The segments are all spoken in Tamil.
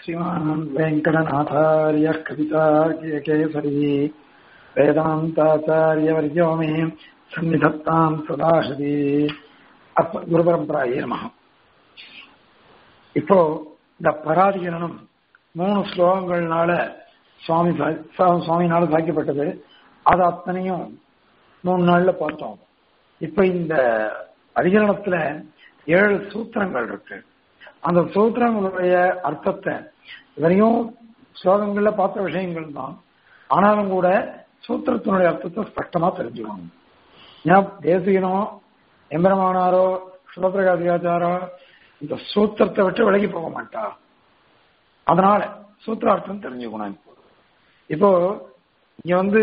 श्रीमान् वेङ्कटनाथार्यः कवितार्कियकेसरी वेदान्ताचार्यवर्यो मे सन्निधत्ताम् सदाशதி அப்ப குருபரம்பராயே நம இப்போ இந்த பராதிகரணம் மூணு ஸ்லோகங்கள்னால சுவாமி சா- சுவாமினால சாய்க்கப்பட்டது அது அத்தனையும் மூணு நாள்ல பார்த்தோம் இப்ப இந்த அதிகரணத்துல ஏழு சூத்திரங்கள் இருக்கு அந்த சூத்திரங்களுடைய அர்த்தத்தை இவரையும் ஸ்லோகங்கள்ல பார்த்த விஷயங்கள் தான் ஆனாலும் கூட சூத்திரத்தினுடைய அர்த்தத்தை ஸ்பஷ்டமா தெரிஞ்சுக்கணும் ஏன் தேசிகனோ எம்பெருமானாரோ சிவபிரகாசிகாச்சாரோ இந்த சூத்திரத்தை விட்டு விலகி போக மாட்டா அதனால சூத்திரார்த்தம் தெரிஞ்சுக்கணும் இப்போ இப்போ இங்க வந்து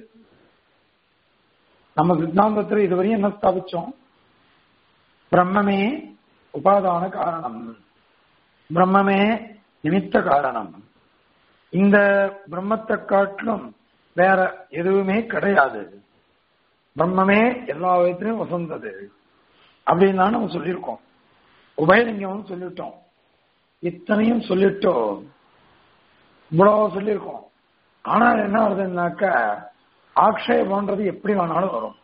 நம்ம சித்தாந்தத்துல இதுவரையும் என்ன ஸ்தாபிச்சோம் பிரம்மமே உபாதான காரணம் பிரம்மமே நிமித்த காரணம் இந்த பிரம்மத்தை காட்டிலும் வேற எதுவுமே கிடையாது பிரம்மமே எல்லா விதத்திலையும் வசந்தது அப்படின்னு தான் நம்ம சொல்லியிருக்கோம் உபயலிங்கம் சொல்லிட்டோம் இத்தனையும் சொல்லிட்டோம் இவ்வளவு சொல்லியிருக்கோம் ஆனா என்ன வருதுன்னாக்க ஆக்ஷேபம்ன்றது எப்படி வேணாலும் வரும்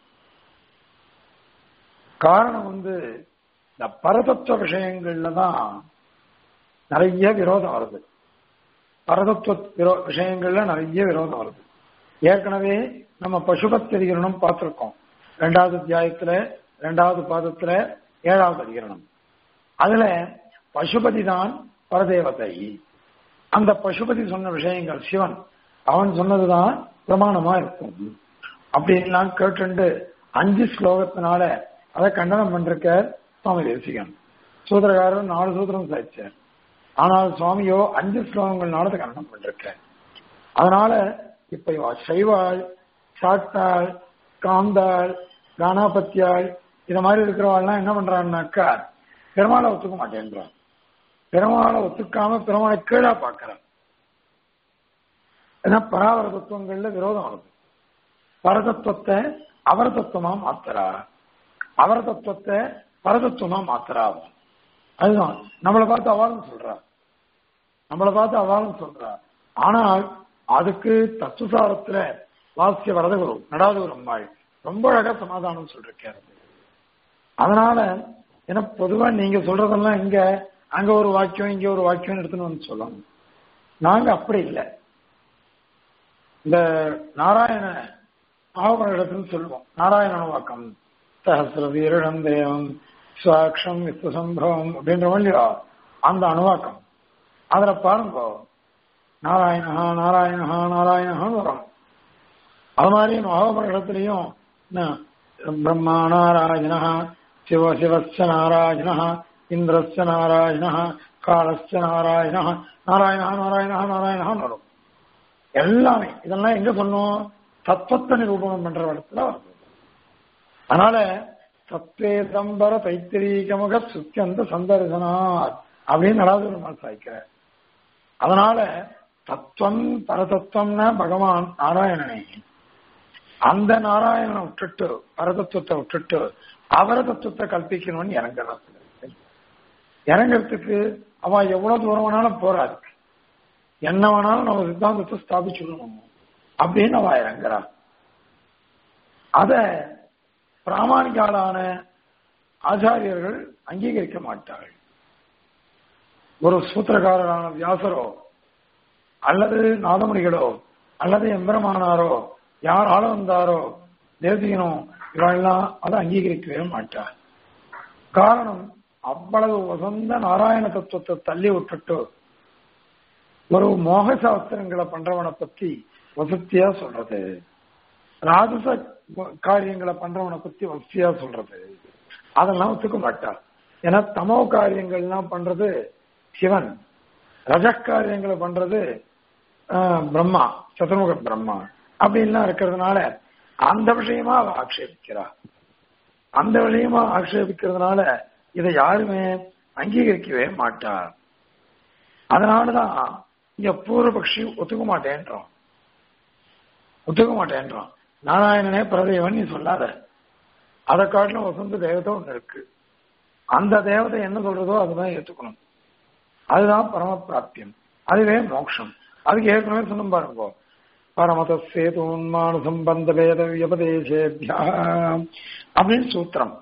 காரணம் வந்து இந்த பரதத்துவ விஷயங்கள்ல தான் நிறைய விரோதம் வருது பரதத்துவ விரோ விஷயங்கள்ல நிறைய விரோதம் வருது ஏற்கனவே நம்ம பசுபத் அதிகரணம் பார்த்திருக்கோம் ரெண்டாவது அத்தியாயத்துல ரெண்டாவது பாதத்துல ஏழாவது அதிகரணம் அதுல பசுபதி தான் பரதேவதை அந்த பசுபதி சொன்ன விஷயங்கள் சிவன் அவன் சொன்னதுதான் பிரமாணமா இருக்கும் அப்படின்லாம் கேட்டுண்டு அஞ்சு ஸ்லோகத்தினால அதை கண்டனம் பண்றக்க சுவாமி தேசிகன் சூத்திரக்காரர் நாலு சூத்திரம் சாய்ச்சார் ஆனால் சுவாமியோ அஞ்சு ஸ்லோகங்கள்னால அதை கண்டனம் பண்றக்க அதனால இப்ப இவ சைவாள் சாட்டாள் காந்தாள் கானாபத்தியாள் இத மாதிரி இருக்கிறவாள்லாம் என்ன பண்றான்னாக்கா பெருமாளை ஒத்துக்க மாட்டேன்றான் பெருமாளை ஒத்துக்காம பெருமாளை கீழா பார்க்கிறான் ஏன்னா பராவர தத்துவங்கள்ல விரோதம் வருது பரதத்துவத்தை அவர தத்துவமா மாத்துறா அவர தத்துவத்தை பரதத்துவமா மாத்துறா அவன். அதுதான் நம்மளை பார்த்து அவாலும் சொல்றா நம்மளை பார்த்து அவாலும் சொல்றா ஆனால் அதுக்கு தத்துவசாரத்துல வாசிய வரதகுரு நடாதுகுரு அம்மாள் ரொம்ப அழகா சமாதானம் சொல்லிருக்காரு அதனால ஏன்னா பொதுவா நீங்க சொல்றதெல்லாம் இங்க அங்க ஒரு வாக்கியம் இங்க ஒரு வாக்கியம் எடுத்துன்னு வந்து சொல்லணும் நாங்க அப்படி இல்லை இந்த நாராயண ஆவரணத்துன்னு சொல்லுவோம் நாராயண வாக்கம் சஹசிர வீரடம் தேவம் சுவாட்சம் விஸ்வசம்பவம் அப்படின்ற இல்லையா அந்த அணுவாக்கம் அதுல பாருங்க நாராயணஹா நாராயணஹா நாராயணஹான்னு வரும் அது மாதிரி மகாபரணத்திலையும் பிரம்மா நாராயண சிவ சிவஸ்ய நாராயண இந்திரஸ்ய நாராயண காலஸ்ய நாராயண நாராயணா நாராயணா நாராயணான்னு வரும் எல்லாமே இதெல்லாம் எங்க சொன்னோம் தத்துவத்தை நிரூபணம் பண்ற இடத்துல வருது அதனால சத்வேதம்பர தைத்திரீகமுக சுத்தியந்த சந்தர்சனார் அப்படின்னு நடாது பெருமாள் சாய்க்கிறார் அதனால தத்துவம் பரதத்துவம்னா பகவான் நாராயணனே அந்த நாராயணனை விட்டுட்டு பரதத்துவத்தை விட்டுட்டு அவர தத்துவத்தை கல்பிக்கணும்னு இறங்குறான் இறங்குறதுக்கு அவன் எவ்வளவு தூரம் வேணாலும் போறாரு என்ன வேணாலும் நம்ம சித்தாந்தத்தை ஸ்தாபிச்சுடணும் அப்படின்னு அவ இறங்குறா அத பிராமணிகாலான ஆச்சாரியர்கள் அங்கீகரிக்க மாட்டார்கள் ஒரு சூத்திரக்காரரான வியாசரோ அல்லது நாதமுனிகளோ அல்லது எம்பெருமானாரோ யார் ஆள வந்தாரோ தேசிகனோ இவெல்லாம் அதை அங்கீகரிக்கவே மாட்டார் காரணம் அவ்வளவு வசந்த நாராயண தத்துவத்தை தள்ளி விட்டுட்டு ஒரு மோக சாஸ்திரங்களை பண்றவனை பத்தி வசத்தியா சொல்றது ராஜச காரியங்களை பண்றவனை பத்தி வசதியா சொல்றது அதெல்லாம் ஒத்துக்க மாட்டார் ஏன்னா தமோ காரியங்கள்லாம் பண்றது சிவன் ரஜ காரியங்களை பண்றது ஆஹ், பிரம்மா சதுர்முக பிரம்மா அப்படின்லாம் இருக்கிறதுனால அந்த விஷயமா அவ ஆக்ஷேபிக்கிறா அந்த விஷயமா ஆக்ஷேபிக்கிறதுனால இதை யாருமே அங்கீகரிக்கவே மாட்டா அதனாலதான் இங்க பூர்வபக்ஷி ஒத்துக்க மாட்டேன்றான் ஒத்துக்க மாட்டேன்றான் நாராயணனே பிரதேவன் நீ சொல்லாத அதை காட்டிலும் வசந்த தேவதை ஒண்ணு இருக்கு அந்த தேவதை என்ன சொல்றதோ அதுதான் ஏத்துக்கணும் அதுதான் பரம பிராப்தியம் அதுவே மோட்சம் அதுக்கு ஏற்கனவே சொன்ன பாருங்க பரமத சேது உன்மான சம்பந்த வேத வியபதேசேபியா அப்படின்னு சூத்திரம்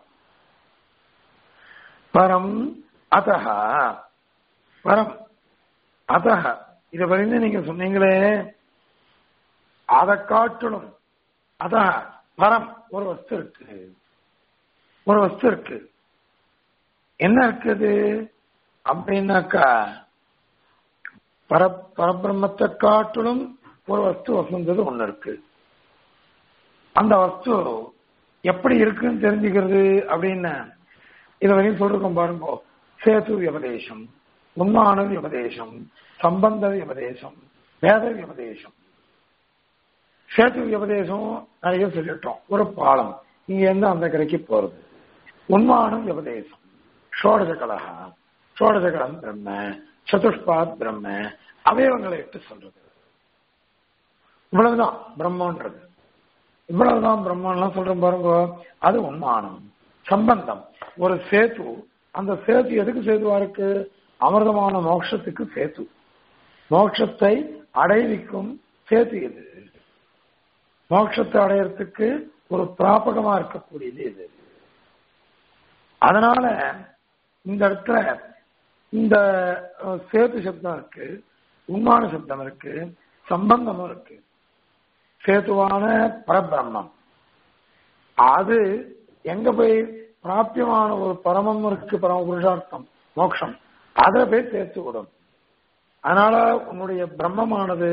பரம் அதஹ பரம் அதஹ இத வரைந்து நீங்க சொன்னீங்களே அதை காட்டிலும் அதான் பரம் ஒரு வஸ்து இருக்கு ஒரு வஸ்து இருக்கு என்ன இருக்குது அப்படின்னாக்கா பர பரபிரம்மத்தை காட்டிலும் ஒரு வஸ்து வசந்தது ஒண்ணு இருக்கு அந்த வஸ்து எப்படி இருக்குன்னு தெரிஞ்சுக்கிறது அப்படின்னு இது வரையும் சொல்லிருக்கோம் பாருங்க சேது வியபதேசம் உண்மான வியபதேசம் சம்பந்த வியபதேசம் வேத வியபதேசம் சேத்து வியபதேசம் நிறைய சொல்லிட்டோம் ஒரு பாலம் இங்க இருந்து அந்த கரைக்கு போறது உண்மானம் வியபதேசம் ஷோடச கலகா ஷோடச கலம் பிரம்ம சதுஷ்பாத் பிரம்ம அவயவங்களை இட்டு சொல்றது இவ்வளவுதான் பிரம்மன்றது இவ்வளவுதான் பிரம்மன்லாம் சொல்றோம் பாருங்க அது உண்மானம் சம்பந்தம் ஒரு சேத்து அந்த சேத்து எதுக்கு சேதுவா இருக்கு அமிர்தமான மோட்சத்துக்கு சேத்து மோட்சத்தை அடைவிக்கும் சேத்து இது மோட்சத்தை அடையறதுக்கு ஒரு பிராபகமா இருக்கக்கூடியது இது அதனால இந்த இடத்துல இந்த சேது சப்தம் இருக்கு உண்மான சப்தம் இருக்கு சம்பந்தமும் இருக்கு சேதுவான பரபிரம்மம் அது எங்க போய் பிராபியமான ஒரு பரமம் இருக்கு பரம புருஷார்த்தம் மோட்சம் அதை போய் சேர்த்து விடும் அதனால உன்னுடைய பிரம்மமானது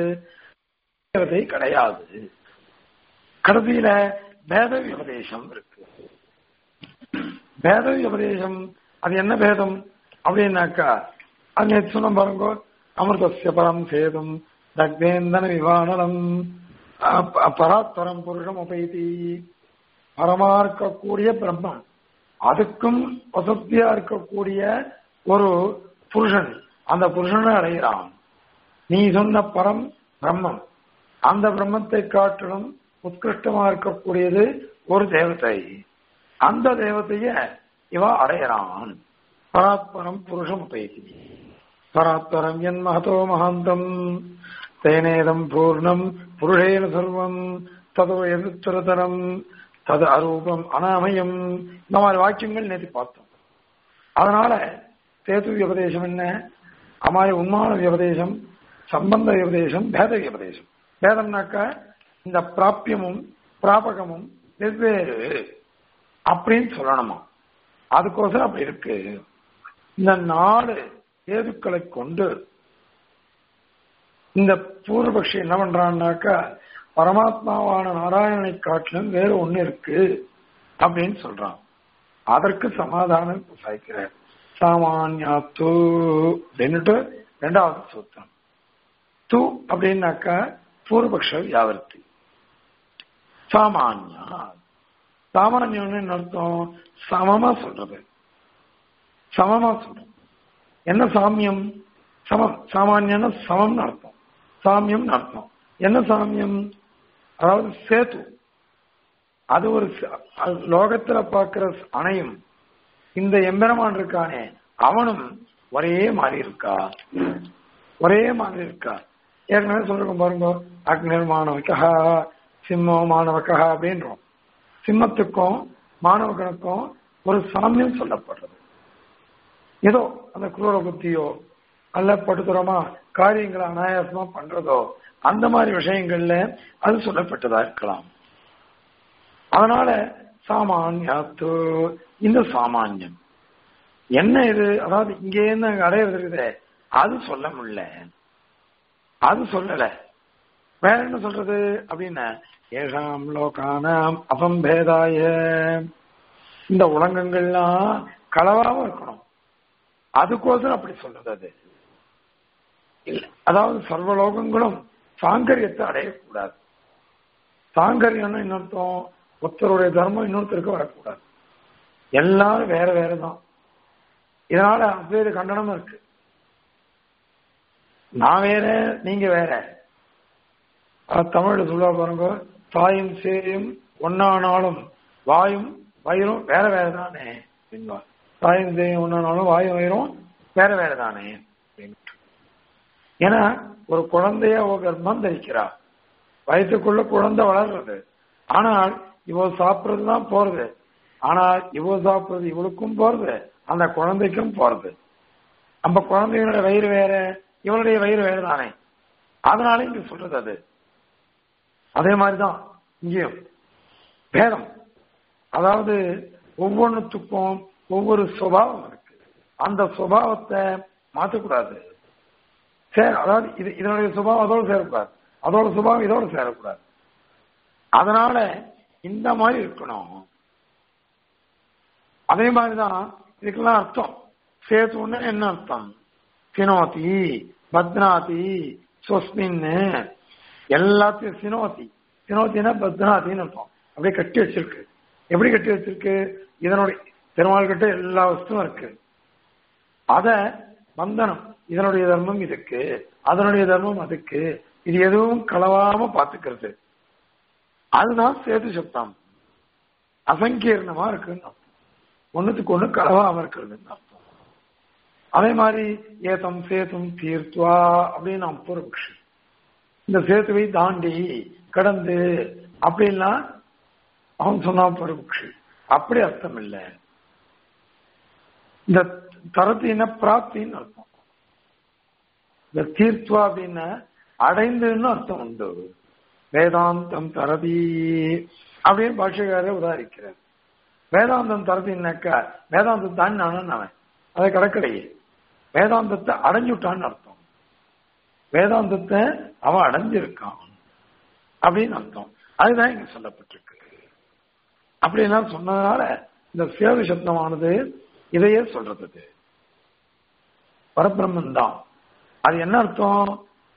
கிடையாது கடைசியில பேத விபதேசம் இருக்கு பேத விபதேசம் அது என்ன பேதம் அப்படின்னாக்கா அங்கே சொன்ன பாருங்க அமிர்தசிய பரம் சேதும் தக்வேந்தன விவானலம் பராத்பரம் புருஷம் உபைதி பரமா இருக்கக்கூடிய பிரம்மம் அதுக்கும் வசதியா இருக்கக்கூடிய ஒரு புருஷன் அந்த புருஷனை அடைகிறான் நீ சொன்ன பரம் பிரம்மம் அந்த பிரம்மத்தை காட்டிலும் உத்கிருஷ்டமா இருக்கக்கூடியது ஒரு தேவதை அந்த தேவதைய இவ அடையறான் பராத்பரம் புருஷம் உபயதி பராத்பரம் என் மகதோ மகாந்தம் தேனேதம் பூர்ணம் புருஷேன சர்வம் ததோ எதிர்த்தரதரம் தது அரூபம் அனாமயம் இந்த மாதிரி வாக்கியங்கள் நேற்று பார்த்தோம் அதனால சேது விபதேசம் என்ன அமாய உண்மான விபதேசம் சம்பந்த விபதேசம் பேத விபதேசம் பேதம்னாக்கா இந்த பிராபியமும் பிராபகமும் வெவ்வேறு அப்படின்னு சொல்லணுமா அதுக்கோசரம் அப்படி இருக்கு இந்த நாலு ஏதுக்களை கொண்டு இந்த பூர்வபக்ஷி என்ன பண்றான்னாக்கா பரமாத்மாவான நாராயணனை காட்டிலும் வேறு ஒண்ணு இருக்கு அப்படின்னு சொல்றான் அதற்கு சமாதானம் சாய்க்கிறார் சாமானியா தூ அப்படின்னுட்டு ரெண்டாவது சூத்திரம் தூ அப்படின்னாக்கா பூர்வபக்ஷ வியாவர்த்தி சாமானியா சாமானியம்னு அர்த்தம் சமமா சொல்றது சமமா சொல்றது என்ன சாமியம் சமம் சாமானியம்னு சமம்னு அர்த்தம் சாமியம் அர்த்தம் என்ன சாமியம் அதாவது சேத்து அது ஒரு லோகத்துல பார்க்கிற அணையும் இந்த எம்பெருமான் இருக்கானே அவனும் ஒரே மாதிரி இருக்கா ஒரே மாதிரி இருக்கா ஏற்கனவே சொல்லிருக்கோம் பாருங்க அக்னிர் மாணவக்கா சிம்மோ மாணவக்கா அப்படின்றோம் சிம்மத்துக்கும் மாணவகனுக்கும் ஒரு சாமியம் சொல்லப்படுறது ஏதோ அந்த குரூர புத்தியோ அல்ல படுத்துறோமா காரியங்களை அனாயாசமா பண்றதோ அந்த மாதிரி விஷயங்கள்ல அது சொல்லப்பட்டதா இருக்கலாம் அதனால சாமானியாத்து இந்த சாமானியம் என்ன இது அதாவது இங்கே இருந்து அங்க அடையிறது இருக்குதே அது சொல்ல முடியல அது சொல்லல வேற என்ன சொல்றது அப்படின்னா ஏஷாம் லோகானாம் அபம்பேதாய இந்த உலகங்கள்லாம் களவாம இருக்கணும் அதுக்கோசரம் அப்படி சொல்றது அது அதாவது சர்வலோகங்களும் சாங்கரியத்தை அடையக்கூடாது சாங்கரியம்னு இன்னொருத்தம் ஒருத்தருடைய தர்மம் இன்னொருத்தருக்கு வரக்கூடாது எல்லாரும் வேற வேற தான் இதனால அத்வைத கண்டனம் இருக்கு நான் வேற நீங்க வேற தமிழ்ல சொல்ல பாருங்க தாயும் சேயும் ஒன்னானாலும் வாயும் வயிறும் வேற வேற தானே தாயும் சேயும் ஒன்னானாலும் வாயும் வயிறும் வேற வேற தானே ஏன்னா ஒரு குழந்தைய அவ கர்ப்பம் தரிக்கிறா வயசுக்குள்ள குழந்தை வளர்றது ஆனால் இவ சாப்பிடுறதுதான் போறது ஆனால் இவ சாப்பிடுறது இவளுக்கும் போறது அந்த குழந்தைக்கும் போறது நம்ம குழந்தைகளோட வயிறு வேற இவளுடைய வயிறு வேற தானே அதனால இங்க சொல்றது அது அதே மாதிரிதான் இங்கேயும் பேதம் அதாவது ஒவ்வொன்றுத்துக்கும் ஒவ்வொரு சுபாவம் இருக்கு அந்த சுபாவத்தை மாற்றக்கூடாது சேர அதாவது இது இதனுடைய சுபாவம் அதோடு சேரக்கூடாது அதோட சுபாவம் இதோட சேரக்கூடாது அதனால இந்த மாதிரி இருக்கணும் அதே மாதிரிதான் இதுக்கெல்லாம் அர்த்தம் சேத்துன்னு என்ன அர்த்தம் சினோதி பத்னாதி சொஸ்மின்னு எல்லாத்தையும் சினோதி சினோத்தினா பத்னாத்தின்னு அர்த்தம் அப்படியே கட்டி வச்சிருக்கு எப்படி கட்டி வச்சிருக்கு இதனுடைய பெருமாள் கிட்ட எல்லா வஸ்துவும் இருக்கு அத பந்தனம் இதனுடைய தர்மம் இதுக்கு அதனுடைய தர்மம் அதுக்கு இது எதுவும் களவாம பாத்துக்கிறது அதுதான் சேது சப்தம் அசங்கீர்ணமா இருக்குன்னு அர்த்தம் ஒண்ணுத்துக்கு ஒண்ணு களவாம இருக்கிறதுன்னு அர்த்தம் அதே மாதிரி ஏதம் சேத்தும் தீர்த்துவா அப்படின்னு நாம் பூர்வபக்ஷி இந்த சேத்துவை தாண்டி கடந்து அப்படின்லாம் அவன் சொன்னான் பூர்வபக்ஷி அப்படி அர்த்தம் இல்லை இந்த தரத்தின பிராப்தின்னு அர்த்தம் இந்த தீர்த்துவா அப்படின்னா அடைந்துன்னு அர்த்தம் உண்டு வேதாந்தம் தரதி அப்படின்னு பாஷகாரர் உதாரிக்கிறார் வேதாந்தம் தரதின்னாக்கா வேதாந்தம் தான் நான் அவன் அதை கடக்கடையே வேதாந்தத்தை அடைஞ்சுட்டான்னு அர்த்தம் வேதாந்தத்தை அவன் அடைஞ்சிருக்கான் அப்படின்னு அர்த்தம் அதுதான் இங்க சொல்லப்பட்டிருக்கு அப்படிலாம் சொன்னதுனால இந்த சேவை சப்தமானது இதையே சொல்றது பரபிரம்மன் தான் அது என்ன அர்த்தம்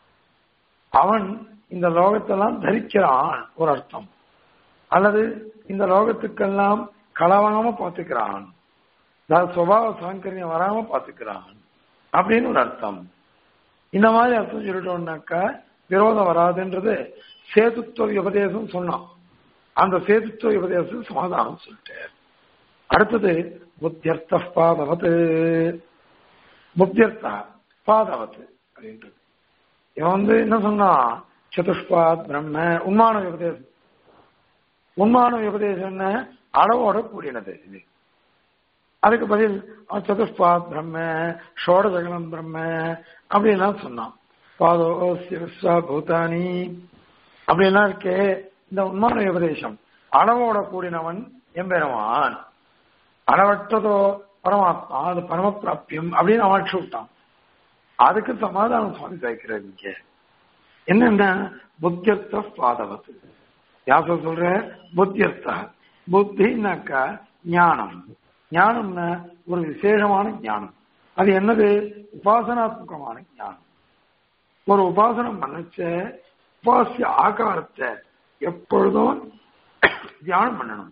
அவன் இந்த லோகத்தெல்லாம் தரிக்கிறான் ஒரு அர்த்தம் அல்லது இந்த லோகத்துக்கெல்லாம் களவாம பார்த்துக்கிறான் சுபாவ சாங்கரியம் வராம பார்த்துக்கிறான் அப்படின்னு ஒரு அர்த்தம் இந்த மாதிரி அர்த்தம் சொல்லிட்டோம்னாக்கா விரோதம் வராதுன்றது சேதுத்துவ உபதேசம் சொன்னான் அந்த சேதுத்துவ உபதேசம் சமாதானம் சொல்லிட்டார் அடுத்தது புத்தியர்த்த பாதவத்து புத்தியர்த்தா பாதவத்து அப்படின்றது இவன் வந்து என்ன சொன்னான் சதுஷ்பாத் பிரம்ம உண்மான உபதேசம் உண்மான உபதேசம் என்ன அளவோட கூடினது இது அதுக்கு பதில் அவன் சதுஷ்பாத் பிரம்ம ஷோடசகலம் பிரம்ம அப்படின்லாம் சொன்னான் பாதோ விஸ்வா பூதானி அப்படின்லாம் இருக்கே இந்த உண்மான உபதேசம் அளவோட கூடினவன் எம்பெருமான் அளவற்றதோ பரமாத்மா அது பரமப்பிராப்தியம் அப்படின்னு அவன் விட்டான் அதுக்கு சமாதானம் சுவாமி சாய்க்கிறார் இங்க என்னன்னா புத்தியர்த்த பாதவத்து யாச சொல்ற புத்தியர்த்த புத்தினாக்கா ஞானம் ஞானம்னா ஒரு விசேஷமான ஞானம் அது என்னது உபாசனாத்மகமான ஞானம் ஒரு உபாசனம் பண்ணச்ச உபாசிய ஆகாரத்தை எப்பொழுதும் தியானம் பண்ணணும்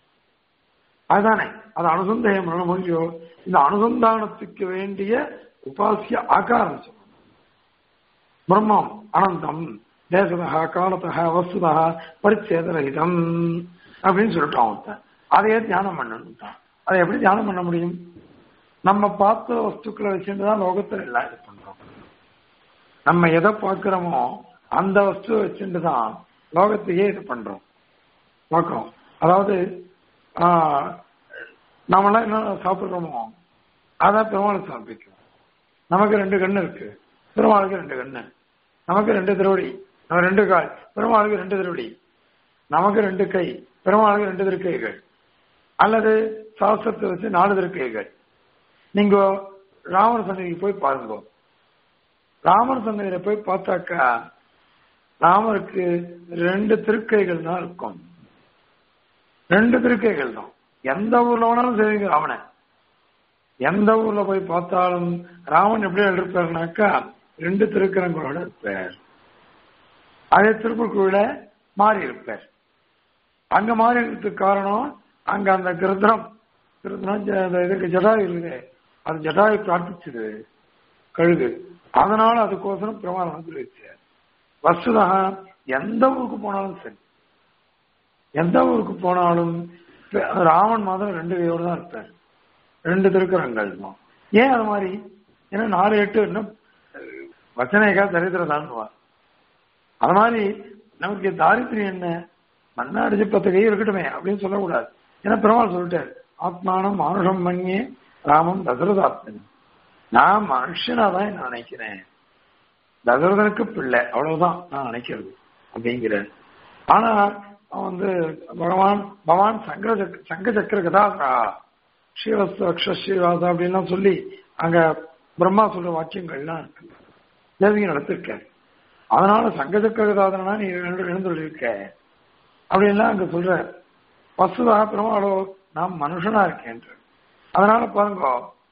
அதுதானே அது அனுசந்தேகம் பண்ண முடியும் இந்த அனுசந்தானத்துக்கு வேண்டிய உபாசிய ஆகாரம் சொல்லணும் பிரம்மம் அனந்தம் தேசதா காலத்தா வசுதா பரிச்சேதரகிதம் அப்படின்னு சொல்லிட்டான் ஒருத்தன் அதையே தியானம் பண்ணணும் அதை எப்படி தியானம் பண்ண முடியும் நம்ம பார்த்த வஸ்துக்களை வச்சுட்டு தான் லோகத்தில் எல்லாம் இது பண்றோம் நம்ம எதை பார்க்கிறோமோ அந்த வஸ்துவை வச்சுட்டு தான் லோகத்தையே இது பண்றோம் பார்க்கிறோம் அதாவது நாமெல்லாம் என்ன சாப்பிடுறோமோ அதான் பெருமாளுக்கு சமர்ப்பிக்கும் நமக்கு ரெண்டு கண்ணு இருக்கு பெருமாளுக்கு ரெண்டு கண்ணு நமக்கு ரெண்டு திருவடி நம்ம ரெண்டு கால் பெருமாளுக்கு ரெண்டு திருவடி நமக்கு ரெண்டு கை பெருமாளுக்கு ரெண்டு திருக்கைகள் அல்லது சாஸ்திரத்தை வச்சு நாலு திருக்கைகள் நீங்க ராமர் சன்னதிக்கு போய் பாருங்க ராமர் சன்னதியில போய் பார்த்தாக்கா ராமருக்கு ரெண்டு திருக்கைகள் தான் இருக்கும் ரெண்டு திருக்கைகள் தான் எந்த ஊர்ல வேணாலும் சரிங்க ராமனை எந்த ஊர்ல போய் பார்த்தாலும் ராமன் எப்படி இருப்பாருனாக்கா ரெண்டு திருக்கரங்களோட இருப்பார் அதே திருக்குறள மாறி இருப்பார் அங்க மாறி இருக்கிறதுக்கு காரணம் அங்க அந்த கிருத்ரம் கிருத்ரம் இதுக்கு ஜடாயு இருக்குது அது ஜடாயு பிரார்த்திச்சது கழுகு அதனால அதுக்கோசரம் பிரமாணம் வந்துருச்சு வசுதா எந்த ஊருக்கு போனாலும் சரி எந்த ஊருக்கு போனாலும் ராமன் மாதம் ரெண்டு கையோடு தான் இருப்பார் ரெண்டு திருக்கரங்கள் தான் ஏன் அது மாதிரி ஏன்னா நாலு எட்டு என்ன வச்சனேகா தரித்திரதான்னுவா அது மாதிரி நமக்கு தாரித்திரியம் என்ன மண்ணா அடிச்சு பத்து கை இருக்கட்டுமே அப்படின்னு சொல்லக்கூடாது ஏன்னா பெருமாள் சொல்லிட்டாரு ஆத்மானம் மானுஷம் மண்யே ராமம் தசரதாத்மன் நான் மனுஷனா தான் என்ன நினைக்கிறேன் தசரதனுக்கு பிள்ளை அவ்வளவுதான் நான் நினைக்கிறது அப்படிங்கிற ஆனா அவன் வந்து பகவான் பகவான் சங்கர சக்கர சங்க சக்கர கதாசா ஸ்ரீவஸ்து அக்ஷ ஸ்ரீவாசா அப்படின்லாம் சொல்லி அங்க பிரம்மா சொல்ற வாக்கியங்கள்லாம் இருக்கு தேவியை நடத்திருக்க அதனால சங்க சக்கர கதாதனா நீ எழுந்துள்ளிருக்க அப்படின்லாம் அங்க சொல்ற வசுதா பெருமாளோ நான் மனுஷனா இருக்கேன் அதனால பாருங்க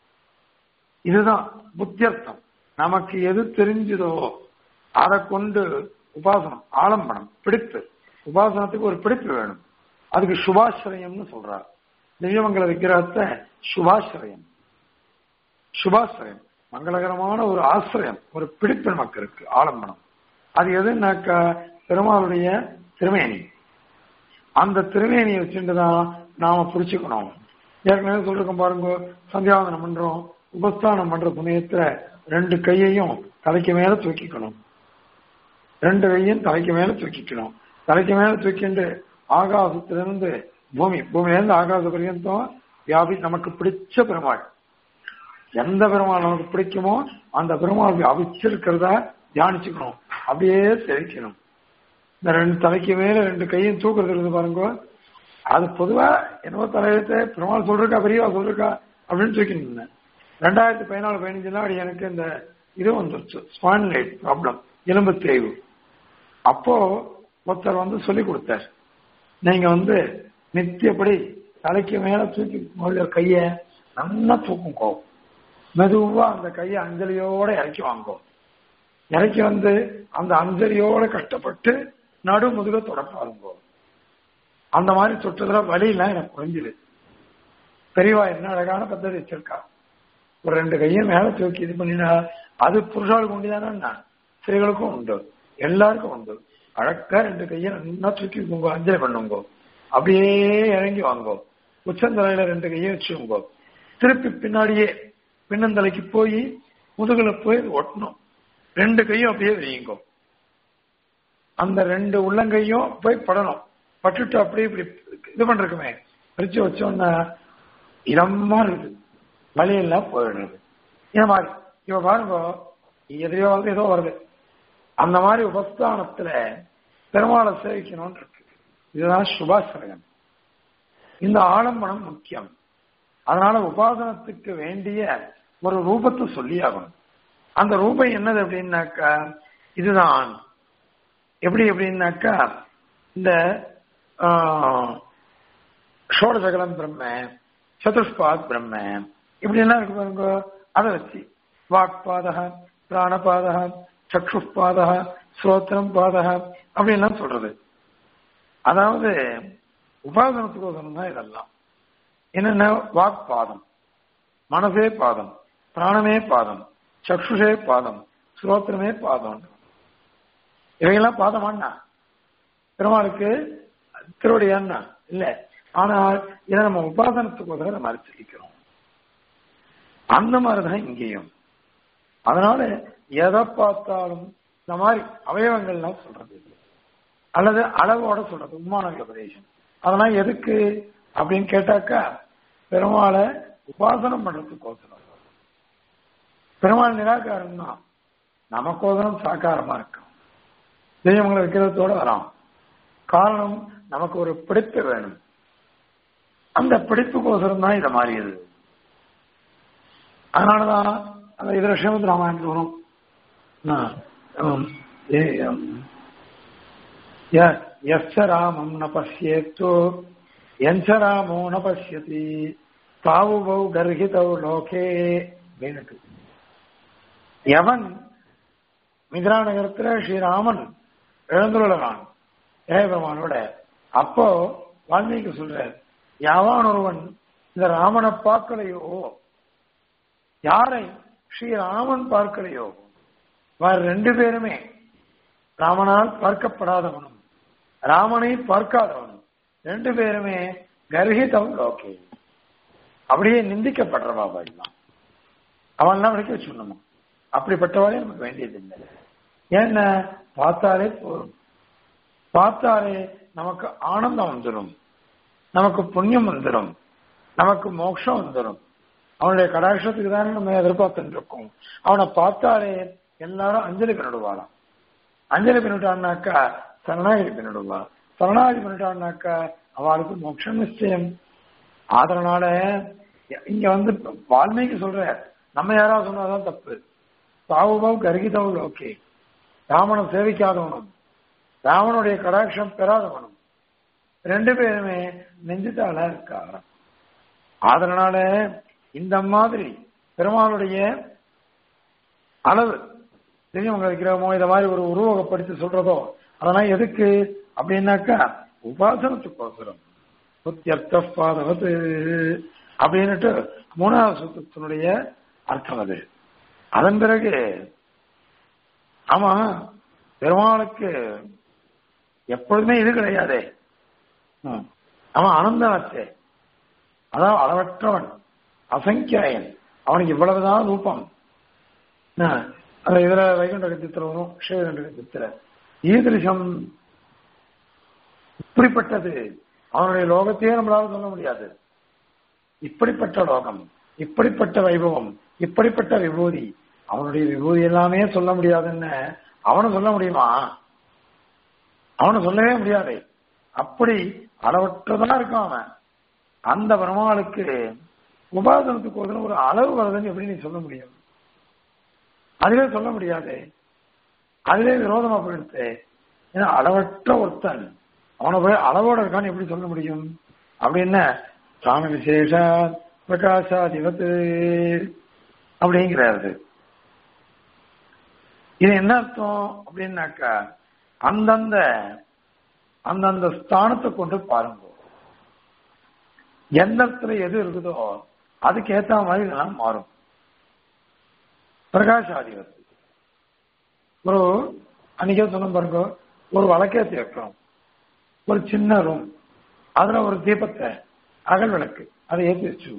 இதுதான் புத்தியர்த்தம் நமக்கு எது தெரிஞ்சதோ அதை கொண்டு உபாசனம் ஆலம்பனம் பிடிப்பு உபாசனத்துக்கு ஒரு பிடிப்பு வேணும் அதுக்கு சுபாசிரயம்னு சொல்றார் திவ்யமங்கல விக்கிரகத்தை சுபாசிரயம் சுபாசிரயம் மங்களகரமான ஒரு ஆசிரியம் ஒரு பிடிப்பு நமக்கு இருக்கு ஆலம்பனம் அது எதுனாக்கா பெருமாளுடைய திருமேனி அந்த திருமேனியை வச்சுட்டு தான் நாம புடிச்சுக்கணும் ஏற்கனவே சொல்லிருக்கோம் பாருங்க சந்தியாவந்தனம் பண்றோம் உபஸ்தானம் பண்ற சமயத்துல ரெண்டு கையையும் தலைக்கு மேல தூக்கிக்கணும் ரெண்டு கையும் தலைக்கு மேல தூக்கிக்கணும் தலைக்கு மேல தூக்கிண்டு ஆகாசத்திலிருந்து பூமி பூமியிலிருந்து ஆகாச பரியந்தம் வியாபி நமக்கு பிடிச்ச பெருமாள் எந்த பெருமாள் நமக்கு பிடிக்குமோ அந்த பெருமாள் வியாபிச்சிருக்கிறதா தியானிச்சுக்கணும் அப்படியே செழிக்கணும் இந்த ரெண்டு தலைக்கு மேல ரெண்டு கையும் தூக்குறது இருந்து பாருங்க அது பொதுவா என்னவோ தலையத்தை பெருமாள் சொல்றக்கா பெரியவா சொல்றக்கா அப்படின்னு தூக்கிட்டு ரெண்டாயிரத்தி பதினாலு பதினஞ்சுல அப்படி எனக்கு இந்த இது வந்துருச்சு ஸ்பான்லைட் ப்ராப்ளம் எலும்பு தேய்வு அப்போ ஒருத்தர் வந்து சொல்லி கொடுத்தார் நீங்க வந்து நித்தியப்படி தலைக்கு மேல தூக்கி முதல்ல கைய நல்லா தூக்கும் கோவம் மெதுவா அந்த கையை அஞ்சலியோட இறக்கி வாங்கும் இறக்கி வந்து அந்த அஞ்சலியோட கஷ்டப்பட்டு நடு முதுக தொடப்பாருங்க அந்த மாதிரி தொட்டதுல வழியெல்லாம் எனக்கு குறைஞ்சுது பெரியவா என்ன அழகான பద్ధதி வச்சிருக்கா ஒரு ரெண்டு கையும் மேல தூக்கி இது பண்ணினா அது புருஷாளுக்கு உண்டுதானே ஸ்திரீகளுக்கும் உண்டு எல்லாருக்கும் உண்டு அழகா ரெண்டு கையை நல்லா தூக்கி உங்க அஞ்சலி பண்ணுங்க அப்படியே இறங்கி வாங்கோ உச்சந்தலையில ரெண்டு கையும் வச்சுக்கோங்க திருப்பி பின்னாடியே பின்னந்தலைக்கு போய் முதுகுல போய் ஒட்டணும் ரெண்டு கையும் அப்படியே வையுங்கோ அந்த ரெண்டு உள்ளங்கையும் போய் படணும் பட்டுட்டு அப்படியே இப்படி இது பண்றதுக்குமே பிரிச்சு வச்சோன்னா இதமா இருக்குது வழியெல்லாம் போயிடுறது இந்த மாதிரி இவ பாருங்க எதையோ வந்து ஏதோ வருது அந்த மாதிரி உபஸ்தானத்துல பெருமாளை சேவிக்கணும்னு இருக்கு இதுதான் சுபாசிரயம் இந்த ஆடம்பரம் முக்கியம் அதனால உபாசனத்துக்கு வேண்டிய ஒரு ரூபத்தை சொல்லியாகணும் அந்த ரூபம் என்னது அப்படின்னாக்கா இதுதான் எப்படி எப்படின்னாக்கா இந்த ஷோடசகலம் பிரம்ம சதுஷ்பாத் பிரம்ம இப்படி எல்லாம் இருக்கு பாருங்க அதை வச்சு வாக்பாதக பிராணபாதக சக்ஷுபாதக ஸ்ரோத்திரம் பாதக அப்படின்லாம் சொல்றது அதாவது உபாசனத்துக்கோசரம் தான் இதெல்லாம் என்னென்ன வாக் பாதம் மனசே பாதம் பிராணமே பாதம் சக்ஷுஷே பாதம் ஸ்ரோத்திரமே பாதம் இவையெல்லாம் பாதமாண்ணா பெருமாளுக்கு திருவடியான்னா இல்ல ஆனால் இதை நம்ம உபாசனத்துக்கு நம்ம அரிசிக்கிறோம் அந்த மாதிரிதான் இங்கேயும் அதனால எதை பார்த்தாலும் இந்த மாதிரி அவயவங்கள்லாம் சொல்றது அல்லது அளவோட சொல்றது உமானக உபதேசம் அதெல்லாம் எதுக்கு அப்படின்னு கேட்டாக்கா பெருமாளை உபாசனம் பண்றதுக்கோசரம் பெருமாள் நிராகாரம் தான் நமக்கோசரம் சாக்காரமா இருக்கும் தெய்வங்களை விற்கிறதோட வரோம் காரணம் நமக்கு ஒரு பிடிப்பு வேணும் அந்த பிடிப்புக்கோசரம் தான் இதை மாறியது அதனாலதான் அந்த இதர ஸ்ரீமத் ராமாயணத்தில் வரும் எஸ் ராமம் ந பசியேத்தோ எஞ்ச ராமோ ந பசியதி தாவுபௌ கர்ஹிதௌ லோகே அப்படின்னு எவன் மிதிரா நகரத்துல ஸ்ரீராமன் எழுந்துள்ளான் ஏகபெருமானோட அப்போ வால்மீகி சொல்றார் யாவான் ஒருவன் இந்த ராமனை பார்க்கலையோ யாரை ஸ்ரீராமன் பார்க்கலையோ வேற ரெண்டு பேருமே ராமனால் பார்க்கப்படாதவனும் ராமனை பார்க்காதவனும் ரெண்டு பேருமே கர்ஹிதம் லோகே அப்படியே நிந்திக்கப்படுறவா எல்லாம் அவன்லாம் வரைக்கும் வச்சுடணுமா அப்படிப்பட்டவாளே நமக்கு வேண்டியதில்லை ஏன்னா பார்த்தாலே போதும் பார்த்தாலே நமக்கு ஆனந்தம் வந்துடும் நமக்கு புண்ணியம் வந்துடும் நமக்கு மோட்சம் வந்துடும் அவனுடைய கடாட்சத்துக்கு தானே நம்ம எதிர்பார்த்துட்டு இருக்கோம் அவனை பார்த்தாலே எல்லாரும் அஞ்சலி பண்ணிடுவாளாம் அஞ்சலி பண்ணிட்டான்னாக்கா சரணாகதி பண்ணிடுவா சரணாகதி பண்ணிட்டான்னாக்கா அவளுக்கு மோட்சம் நிச்சயம் அதனால இங்க வந்து வால்மீகி சொல்ற நம்ம யாராவது சொன்னாதான் தப்பு சாவுபாவ் கருகிதவள் ஓகே ராமனை சேவிக்காதவனும் ராமனுடைய கடாட்சம் பெறாதவனும் ரெண்டு பேருமே நெஞ்சுத்தால இருக்கா அதனால இந்த மாதிரி பெருமாளுடைய அளவு தெரியும் விக்கிரகமோ இத மாதிரி ஒரு உருவகப்படுத்தி சொல்றதோ அதெல்லாம் எதுக்கு அப்படின்னாக்கா உபாசனத்துக்கோசரம் புத்தியர்த்த பாதவது அப்படின்னுட்டு மூணாவது சூத்திரத்தினுடைய அர்த்தம் அது அதன் பிறகு ஆமா பெருமாளுக்கு எப்பொழுதுமே இது கிடையாதே அவன் அனந்தனத்தே அதான் அளவற்றவன் அசங்கியாயன் அவனுக்கு இவ்வளவுதான் ரூபம் அந்த இதுல வைகுண்ட கத்தியத்தில் வரும் ஸ்ரீவைகுண்ட கத்தியத்துல ஈதிருஷம் இப்படிப்பட்டது அவனுடைய லோகத்தையே நம்மளால சொல்ல முடியாது இப்படிப்பட்ட லோகம் இப்படிப்பட்ட வைபவம் இப்படிப்பட்ட விபூதி அவனுடைய விபூதி எல்லாமே சொல்ல முடியாதுன்னு அவனை சொல்ல முடியுமா அவனை சொல்லவே முடியாது அப்படி அளவற்றதான் இருக்கான் அவன் அந்த பெருமாளுக்கு உபாசனத்துக்கு ஒரு ஒரு அளவு வருதுன்னு எப்படி நீ சொல்ல முடியும் அதுவே சொல்ல முடியாது அதுவே விரோதமா போயிடுத்து ஏன்னா அளவற்ற ஒருத்தன் அவனை போய் அளவோட இருக்கான்னு எப்படி சொல்ல முடியும் அப்படின்னு சாமி விசேஷ பிரகாசாதிபத்து அப்படிங்கிறாரு இது என்ன அர்த்தம் அப்படின்னாக்கா அந்தந்த அந்தந்த ஸ்தானத்தை கொண்டு பாருங்க எந்த இடத்துல எது இருக்குதோ அதுக்கு ஏத்த மாதிரி இதெல்லாம் மாறும் பிரகாஷாதிபத்து ஒரு அன்னைக்கே சொன்ன பாருங்க ஒரு வழக்கேத்தி வைக்கிறோம் ஒரு சின்ன ரூம் அதுல ஒரு தீபத்தை அகல் விளக்கு அதை ஏற்றி வச்சு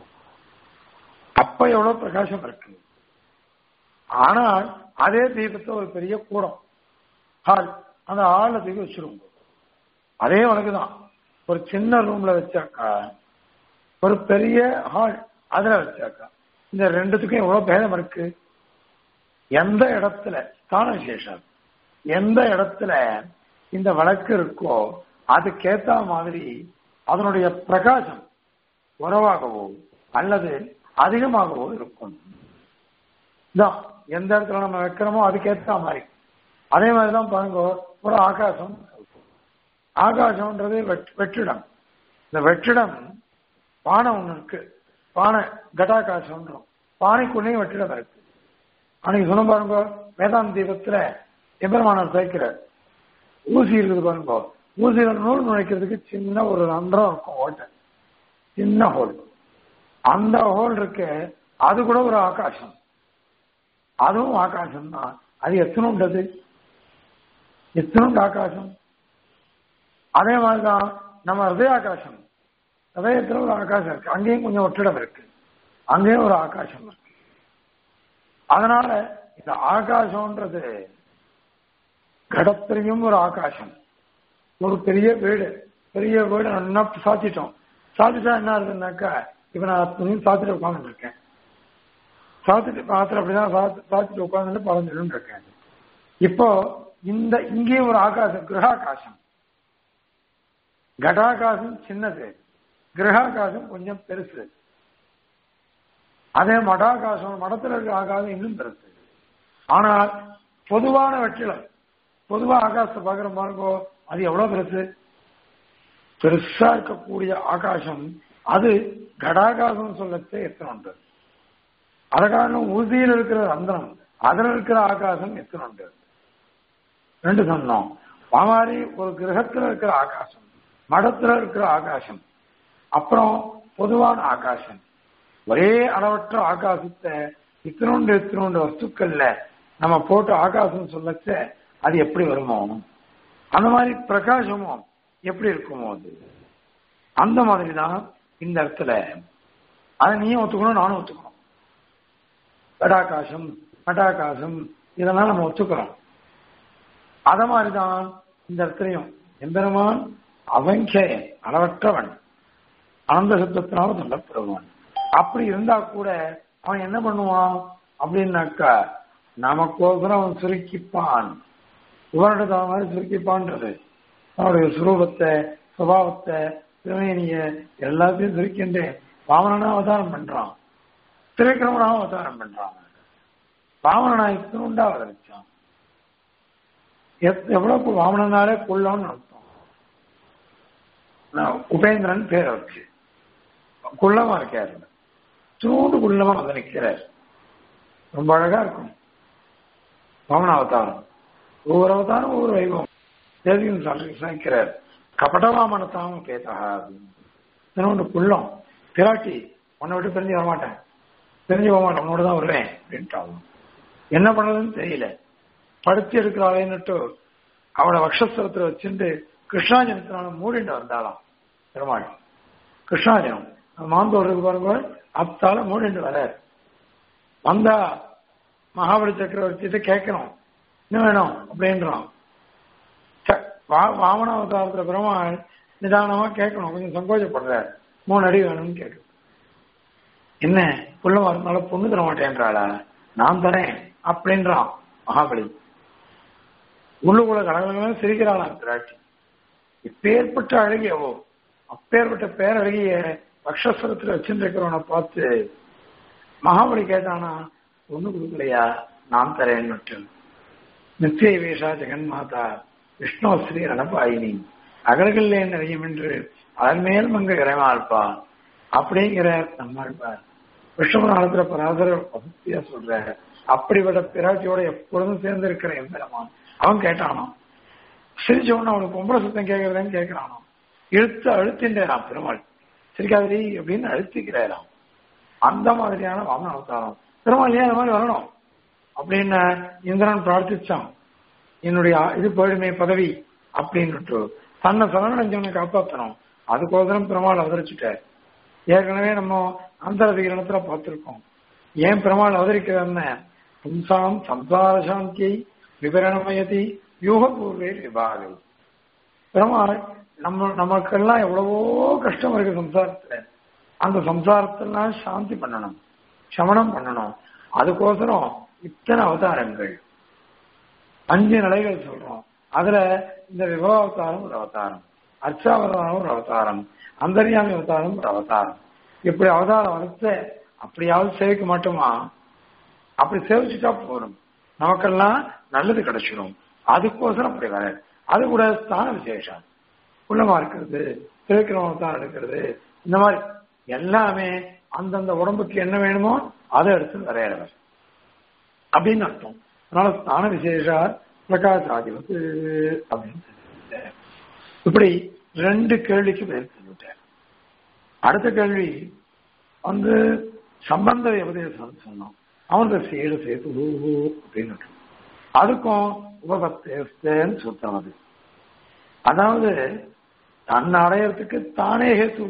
அப்ப எவ்வளவு பிரகாசம் இருக்கு ஆனால் அதே தீபத்தை ஒரு பெரிய கூடம் ஹால் அந்த ஹால்ல தூக்கி வச்சிருவோம் அதே வழக்கு தான் ஒரு சின்ன ரூம்ல வச்சாக்கா ஒரு பெரிய ஹால் அதுல வச்சாக்கா இந்த ரெண்டுத்துக்கும் எவ்வளவு பேதம் இருக்கு எந்த இடத்துல ஸ்தான விசேஷம் எந்த இடத்துல இந்த வழக்கு இருக்கோ அதுக்கேத்த மாதிரி அதனுடைய பிரகாசம் குறைவாகவோ அல்லது அதிகமாகவோ இருக்கும் எந்த இடத்துல நம்ம வைக்கிறோமோ அதுக்கேற்ற மாதிரி அதே மாதிரிதான் பாருங்க ஒரு ஆகாசம் ஆகாசம்ன்றது வெற்றிடம் இந்த வெற்றிடம் பானை ஒண்ணு இருக்கு பானை கட்டாகாசம்ன்றோம் பானைக்குள்ளேயும் வெற்றிடம் இருக்கு அன்னைக்கு சொன்ன பாருங்க வேதாந்த தீபத்துல எபெருமானார் சேர்க்கிறார் ஊசி இருக்குது பாருங்க ஊசியில நூல் நுழைக்கிறதுக்கு சின்ன ஒரு ரந்திரம் இருக்கும் ஓட்டை சின்ன ஹோல் அந்த ஹோல் இருக்கு அது கூட ஒரு ஆகாசம் அதுவும் ஆகாசம் தான் அது எத்தனை உண்டது எத்தனை ஆகாசம் அதே மாதிரிதான் நம்ம ஹிருதய ஆகாசம் ஹிருதயத்துல ஒரு ஆகாசம் இருக்கு அங்கேயும் கொஞ்சம் ஒற்றிடம் இருக்கு அங்கேயும் ஒரு ஆகாசம் இருக்கு அதனால இந்த ஆகாசம்ன்றது கடத்திலையும் ஒரு ஆகாசம் ஒரு பெரிய வீடு பெரிய வீடு நல்லா சாத்திட்டோம் சாத்திட்டா என்ன ஆகுதுன்னாக்கா இப்ப நான் துணியும் சாத்திட்டு உட்காந்துட்டு இருக்கேன் சாத்திட்டு பாத்திரம் அப்படிதான் சாத்திட்டு உட்காந்துட்டு பறந்துட்டு இருக்கேன் இப்போ இந்த இங்கேயும் ஒரு ஆகாசம் கிரகாகாசம் கடாகாசம் சின்னது கிரகாகாசம் கொஞ்சம் பெருசு அதே மடாகாசம் மடத்தில் இருக்க ஆகாசம் இன்னும் பெருசு ஆனால் பொதுவான வெற்றிடம் பொதுவா ஆகாசத்தை பாக்குற பாருங்கோ அது எவ்வளவு பெருசு பெருசா இருக்கக்கூடிய ஆகாசம் அது கடாகாசம் சொல்லச்சே எத்தனை உண்டு அத காரணம் ஊசியில் இருக்கிற அந்தரம் அதுல இருக்கிற ஆகாசம் எத்தனை உண்டு ரெண்டு சொன்னோம் மாதிரி ஒரு கிரகத்துல இருக்கிற ஆகாசம் மடத்துல இருக்கிற ஆகாசம் அப்புறம் பொதுவான ஆகாசம் ஒரே அளவற்ற ஆகாசத்தை இத்தினோண்டு இத்தினோண்டு வஸ்துக்கள்ல நம்ம போட்டு ஆகாசம் சொல்லச்ச அது எப்படி வருமோ அந்த மாதிரி பிரகாசமும் எப்படி இருக்குமோ அது அந்த மாதிரி தான் இந்த இடத்துல அதை நீயும் ஒத்துக்கணும் நானும் ஒத்துக்கணும் கடாகாசம் கட்டாகாசம் இதெல்லாம் நம்ம ஒத்துக்கிறோம் அத மாதிரிதான் இந்த இடத்துலையும் எம்பெருமான் அவங்கேயன் அளவற்றவன் அனந்த சத்தத்தினால சொல்லப்படுவான் அப்படி இருந்தா கூட அவன் என்ன பண்ணுவான் அப்படின்னாக்கா நமக்கோசரம் அவன் சுருக்கிப்பான் இவனோட தகுந்த மாதிரி சுருக்கிப்பான்றது அவனுடைய சுரூபத்தை சுபாவத்தை திருமேனிய எல்லாத்தையும் சுருக்கின்றே வாமனா அவதாரம் பண்றான் திரைக்கிரமனாக அவதாரம் பண்றான் வாமனாய்க்கு உண்டா அவதரிச்சான் எவ்வளவு வாமனாலே குள்ளம்னு அர்த்தம் உபேந்திரன் பேர் அவருக்கு குள்ளமா இருக்காரு தூண்டு குள்ளமா வந்து நிற்கிறார் ரொம்ப அழகா இருக்கும் வாமன அவதாரம் ஒவ்வொரு அவதாரம் ஒவ்வொரு வைபவம் தேவியும் சமைக்கிறார் கபடவாமனத்தாம பேதா அப்படின்னு குள்ளம் பிராட்டி உன்னை விட்டு பிரிஞ்சு வரமாட்டேன் பிரிஞ்சு போக மாட்டேன் உன்னோட தான் வருவேன் அப்படின்ட்டாங்க என்ன பண்ணதுன்னு தெரியல படுத்தி எடுக்கிறாளேன்னுட்டு அவளை வக்ஷஸ்தலத்தில் வச்சுட்டு கிருஷ்ணாஜனத்தினால மூடிட்டு வந்தாளாம் பெருமாள் கிருஷ்ணாஜனம் மாந்தோடு இருக்கு பாருங்க அத்தால மூடிட்டு வர வந்தா மகாபலி சக்கரவர்த்திட்ட கேட்கணும் என்ன வேணும் அப்படின்றான் வாமன அவதாரத்துல பெருமாள் நிதானமா கேட்கணும் கொஞ்சம் சங்கோச்சப்படுற மூணு அடி வேணும்னு கேட்கு என்ன புள்ள வரனால பொண்ணு தர மாட்டேன்றாளா நான் தரேன் அப்படின்றான் மகாபலி உள்ளுக்குள்ள கடவுள சிரிக்கிறாளாம் பிராட்டி இப்பேற்பட்ட அழகியவோ அப்பேற்பட்ட பேரழகிய பக்ஷஸ்வரத்துல வச்சிருக்கிறவனை பார்த்து மகாபலி கேட்டானா ஒண்ணு கொடுக்கலையா நான் தரேன்னு நித்திய வேஷா ஜெகன் மாதா விஷ்ணு ஸ்ரீ ரணபாயினி அகல்களே நிறையும் என்று அதன் மேல் மங்க இறைமாழ்பா அப்படிங்கிற நம்மாழ்பார் விஷ்ணு புராணத்துல பராதர பக்தியா சொல்ற அப்படிப்பட்ட பிராட்டியோட எப்பொழுதும் சேர்ந்து இருக்கிற எம்பெருமான் அவன் கேட்டானோ சிரிச்ச உடனே அவனுக்கு பொம்பளை சுத்தம் கேட்கறதுன்னு கேட்கிறானோ இழுத்து அழுத்தின்றான் பெருமாள் சிரிக்காதிரி அப்படின்னு அழுத்திக்கிறாராம் அந்த மாதிரியான வாமன அவதாரம் பெருமாள் ஏன் அந்த மாதிரி வரணும் அப்படின்னு இந்திரன் பிரார்த்திச்சான் என்னுடைய இது போயிடுமே பதவி அப்படின்னுட்டு தன்னை சரணடைஞ்சவனை காப்பாற்றணும் அதுக்கோசரம் பெருமாள் அவதரிச்சுட்டார் ஏற்கனவே நம்ம அந்தரதிகரணத்துல பார்த்திருக்கோம் ஏன் பெருமாள் அவதரிக்கிறன்னு பும்சாம் சம்சார சாந்தியை விவரணமயதி யூகபூர்வே விபாகை பெருமாள் நம்ம நமக்கெல்லாம் எவ்வளவோ கஷ்டம் இருக்கு சம்சாரத்துல அந்த சம்சாரத்தெல்லாம் சாந்தி பண்ணணும் சமணம் பண்ணணும் அதுக்கோசரம் இத்தனை அவதாரங்கள் அஞ்சு நிலைகள் சொல்றோம் அதுல இந்த விபவாவதாரம் ஒரு அவதாரம் அர்ச்சாவதாரம் ஒரு அவதாரம் அந்தரியாமி அவதாரம் ஒரு அவதாரம் இப்படி அவதாரம் வளர்த்து அப்படியாவது சேவிக்க மாட்டோமா அப்படி சேவிச்சுட்டா போதும் நமக்கெல்லாம் நல்லது கிடைச்சிடும் அதுக்கோசரம் அப்படி வர அது கூட ஸ்தான விசேஷம் உள்ளமா இருக்கிறது திருக்கிரமத்தான் எடுக்கிறது இந்த மாதிரி எல்லாமே அந்தந்த உடம்புக்கு என்ன வேணுமோ அதை எடுத்து வரையறவர் அப்படின்னு அர்த்தம் அதனால ஸ்தான விசேஷா பிரகாசாதிபத்து அப்படின்னு இப்படி ரெண்டு கேள்விக்கு பதில் சொல்லிவிட்டார் அடுத்த கேள்வி வந்து சம்பந்த உபதேசம் சொன்னோம் அவனுக்கு சேடு சேது அப்படின்னு அதுக்கும் உபபத்தேன்னு சுத்தம் அது அதாவது தன்னை அடையறதுக்கு தானே ஹேத்து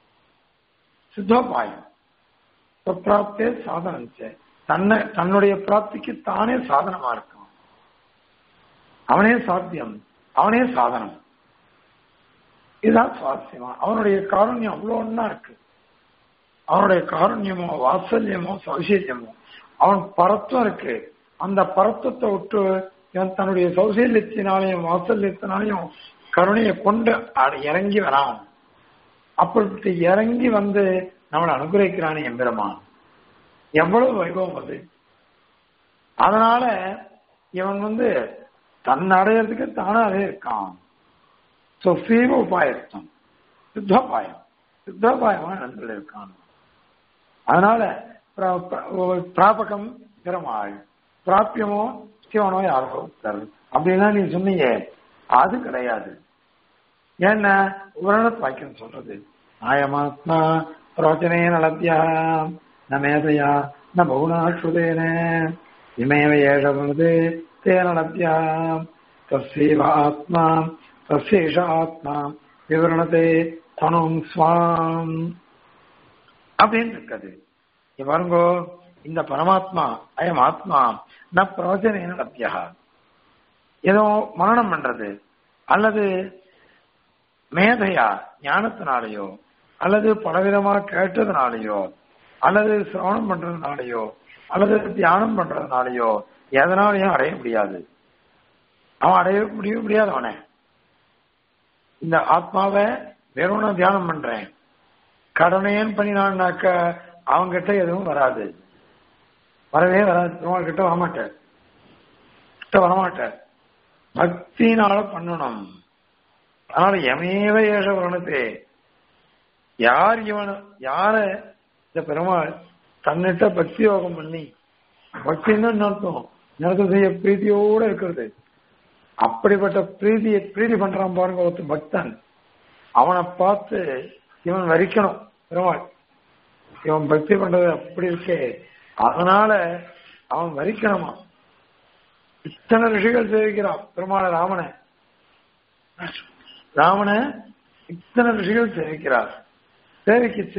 சித்தோபாயம் பிராப்தே சாதனம் தன்னை தன்னுடைய பிராப்திக்கு தானே சாதனமா இருக்கும் அவனே சாத்தியம் அவனே சாதனம் இதுதான் சுவாரஸ்யமா அவனுடைய காரண்யம் அவ்வளோ ஒன்னா இருக்கு அவனுடைய காரண்யமோ வாத்சல்யமோ சௌசல்யமோ அவன் பரத்துவம் இருக்கு அந்த பரத்துவத்தை விட்டு இவன் தன்னுடைய சௌசல்யத்தினாலையும் வாத்சல்யத்தினாலையும் கருணையை கொண்டு இறங்கி வரான் அப்படி இறங்கி வந்து நம்மளை அனுகிரகிக்கிறானே எம்பெருமான் எவ்வளவு வைபவம் அது அதனால இவன் வந்து தன் அடையிறதுக்கு தானாவே இருக்கான் சீவ உபாயத்தம் சித்தோபாயம் சித்தோபாயமா நடந்துள்ள இருக்கான் அதனால பிராபகம் பெருமாள் பிராப்பியமோ சிவனோ யாரோ ஒருத்தர் அப்படின்னா நீ சொன்னீங்க அது கிடையாது ஏன்னா உரணத் வாக்கியம் சொல்றது ஆயமாத்மா பிரோச்சனே நலத்தியா ந மேதையா ந பகுனாஸ்ருதேன இமேவ ஏழவது தேன லப்யா தஸ்யைவ ஆத்மா தஸ்யேஷ ஆத்மா விவரணத்தை தனும் ஸ்வாம் அப்படின்னு இருக்குது பாருங்கோ இந்த பரமாத்மா அயம் ஆத்மா ந பிரவச்சனேன லப்யா ஏதோ மரணம் பண்றது அல்லது மேதையா ஞானத்தினாலேயோ அல்லது பலவிதமா கேட்டதுனாலேயோ அல்லது சிரவணம் பண்றதுனாலேயோ அல்லது தியானம் பண்றதுனாலேயோ எதனாலையும் அடைய முடியாது அவன் அடைய முடிய முடியாது அவனை இந்த ஆத்மாவை வெறும் நான் தியானம் பண்றேன் கடனையன் பண்ணினான்னாக்க அவங்கிட்ட எதுவும் வராது வரவே வராது பெருமாள் கிட்ட வரமாட்டார் கிட்ட வரமாட்டார் பக்தினால பண்ணணும் அதனால எமேவ ஏஷ வருணத்தே யார் இவன் யார இந்த பெருமாள் தன்னிட்ட பக்தி யோகம் பண்ணி பக்தின்னு என்ன அர்த்தம் எனக்கு செய்ய பிரீதியோட இருக்கிறது அப்படிப்பட்ட பிரீதியை பிரீதி பண்றான் பாருங்க ஒருத்தன் பக்தன் அவனை பார்த்து இவன் வரிக்கணும் பெருமாள் இவன் பக்தி பண்றது அப்படி இருக்கே அதனால அவன் வரிக்கணுமா இத்தனை ரிஷிகள் சேவிக்கிறான் பெருமாள ராமனை ராமனை இத்தனை ரிஷிகள் சேவிக்கிறார் சேவிக்கிச்ச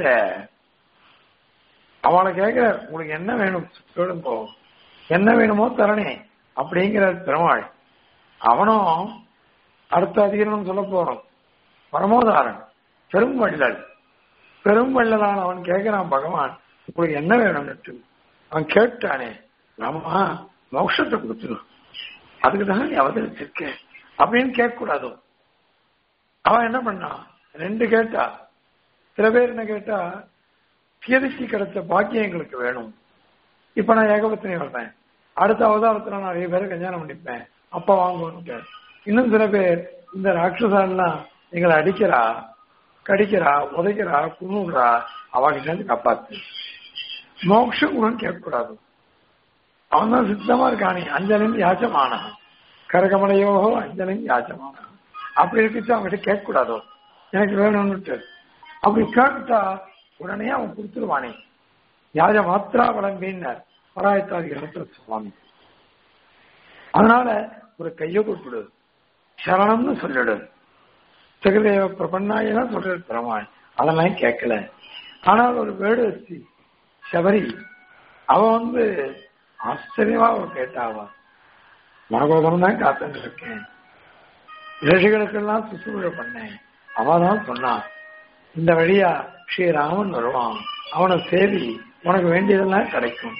அவளை கேட்கிற உங்களுக்கு என்ன வேணும் சொல்லுங்கோ என்ன வேணுமோ தரணே அப்படிங்கிற பெருமாள் அவனும் அடுத்த அதிகாரம் சொல்ல போறோம் பரமோதாரன் பெரும் வள்ளல் பெரும் வள்ளலான அவன் கேட்கிறான் பகவான் உங்களுக்கு என்ன வேணும்னு அவன் கேட்டானே ராமா மோட்சத்தை கொடுத்துரு அதுக்கு தான் நீ அவதரிச்சிருக்க அப்படின்னு கேட்க கூடாது அவன் என்ன பண்ணான் ரெண்டு கேட்டா சில பேர் என்ன கேட்டா பியதிக்கு கிடைச்ச பாக்கியம் எங்களுக்கு வேணும் இப்ப நான் ஏகபத்தினி வர்றேன் அடுத்த அவதாரத்துல நான் நிறைய பேரை கல்யாணம் பண்ணிப்பேன் அப்ப வாங்குவோம் இன்னும் சில பேர் இந்த ராட்சசாலாம் எங்களை அடிக்கிறா கடிக்கிறா உதைக்கிறா குண்ணுடுறா அவகிட்ட இருந்து காப்பாத்து மோட்சம் கூட கேட்கக்கூடாது அவன் தான் சித்தமா இருக்கானே அஞ்சலின் யாச்சமான கரகமலையோகோ அஞ்சலின் யாச்சமான அப்படி இருக்குச்சு அவங்ககிட்ட கேட்கக்கூடாதோ எனக்கு வேணும்னுட்டு அப்படி கேட்டுட்டா உடனே அவன் கொடுத்துருவானே யாஜ மாத்திரா வளம்பின்னார் பராயத்தாதி கிரகத்துல சுவாமி அதனால ஒரு கையை கொடுத்துடு சரணம்னு சொல்லிடு சகதேவ பிரபன்னாயெல்லாம் சொல்றது பெருமாள் அதெல்லாம் கேட்கல ஆனால் ஒரு வேடுவசி சபரி அவ வந்து ஆச்சரியமா அவ கேட்டாவா மனகோபரம் தான் காத்துட்டு இருக்கேன் ரிஷிகளுக்கெல்லாம் சுசுரூழ பண்ணேன் அவதான் சொன்னான் இந்த வழியா ஸ்ரீராமன் வருவான் அவனை சேவி உனக்கு வேண்டியதெல்லாம் கிடைக்கும்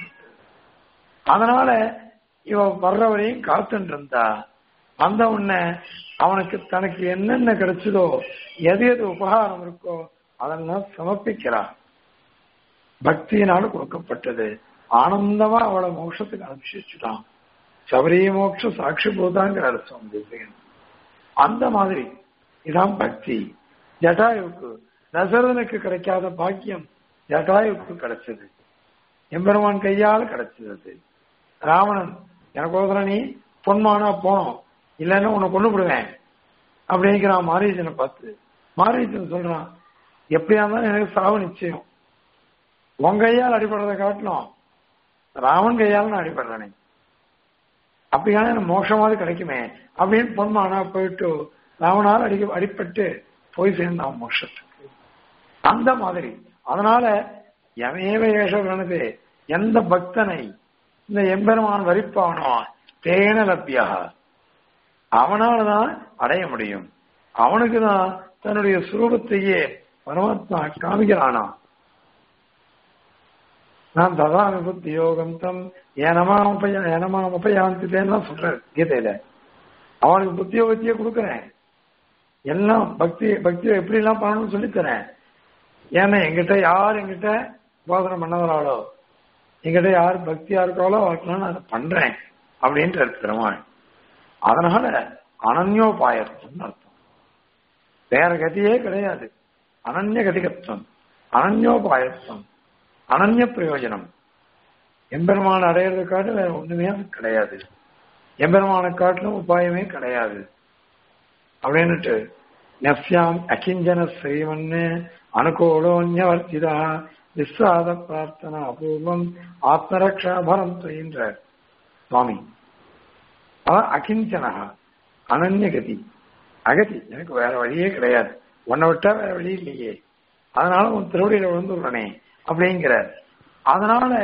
அதனால இவ வர்ற வரையும் காத்துட்டு இருந்தா வந்த உடனே அவனுக்கு தனக்கு என்னென்ன கிடைச்சதோ எது எது உபகாரம் இருக்கோ அதெல்லாம் சமர்ப்பிக்கிறான் பக்தியினால கொடுக்கப்பட்டது ஆனந்தமா அவளை மோட்சத்துக்கு அனுப்பிச்சுட்டான் சபரிய மோட்ச சாட்சி பூதாங்கிற சுவாமி தேசிகன் அந்த மாதிரி இதான் பக்தி ஜட்டாயுக்கு தசரதனுக்கு கிடைக்காத பாக்கியம் ஜட்டாயுக்கு கிடைச்சது எம்பெருமான் கையால் கிடைச்சது ராவணன் எனக்கோசரம் நீ பொன்மானா போனோம் இல்லைன்னா உன்னை கொண்டு விடுவேன் அப்படிங்கிறான் மாரீஜனை பார்த்து மாரீஜன் சொல்றான் எப்படியா இருந்தாலும் எனக்கு சாவு நிச்சயம் உன் கையால் அடிபடுறதை காட்டணும் ராமன் கையால் நான் அடிபடுறேனே அப்படியான எனக்கு மோஷமாவது கிடைக்குமே அப்படின்னு பொன்மானா போயிட்டு ராவனால் அடி அடிப்பட்டு போய் சேர்ந்தான் மோஷத்துக்கு அந்த மாதிரி அதனால எவையேவ ஏஷவனது எந்த பக்தனை இந்த எம்பெருமான் வரிப்பானோ தேன லப்யா அவனாலதான் அடைய முடியும் அவனுக்கு தான் தன்னுடைய சுரூபத்தையே பரமாத்மா காமிக்கிறானா நான் ததாமி புத்தி யோகம் தம் ஏனமாம் உபய ஏனமாம் உபயாந்தித்தேன்னு சொல்றேன் கீதையில அவனுக்கு புத்தி யோகத்தையே கொடுக்குறேன் எல்லாம் பக்தி பக்தி எப்படி எல்லாம் பண்ணணும்னு சொல்லித்தரேன் ஏன்னா எங்கிட்ட யார் எங்கிட்ட போதனை பண்ணவராளோ எங்கிட்ட யார் பக்தியா இருக்காளோ அவருக்கெல்லாம் நான் அதை பண்றேன் அப்படின்ற பெருமாள் அதனால அனன்யோபாயத்துவம் அர்த்தம் வேற கதியே கிடையாது அனன்ய கதிகத்துவம் அனன்யோபாயத்துவம் அனன்ய பிரயோஜனம் எம்பெருமான அடையிறது காட்டு வேற ஒண்ணுமே கிடையாது எம்பெருமான காட்டிலும் உபாயமே கிடையாது அப்படின்னுட்டு நெஃப்யாம் அகிஞ்சன ஸ்ரீவன்னு அனுகூலோன்யவர்த்திதா விஸ்வாத பிரார்த்தனா அபூர்வம் ஆத்மரக்ஷாபரம் துயின்ற சுவாமி அவன் அகிஞ்சனகா அனன்யகதி அகதி எனக்கு வேற வழியே கிடையாது உன்னை விட்டா வேற வழி இல்லையே அதனால உன் திருவடியில விழுந்து விடுறனே அப்படிங்கிற அதனால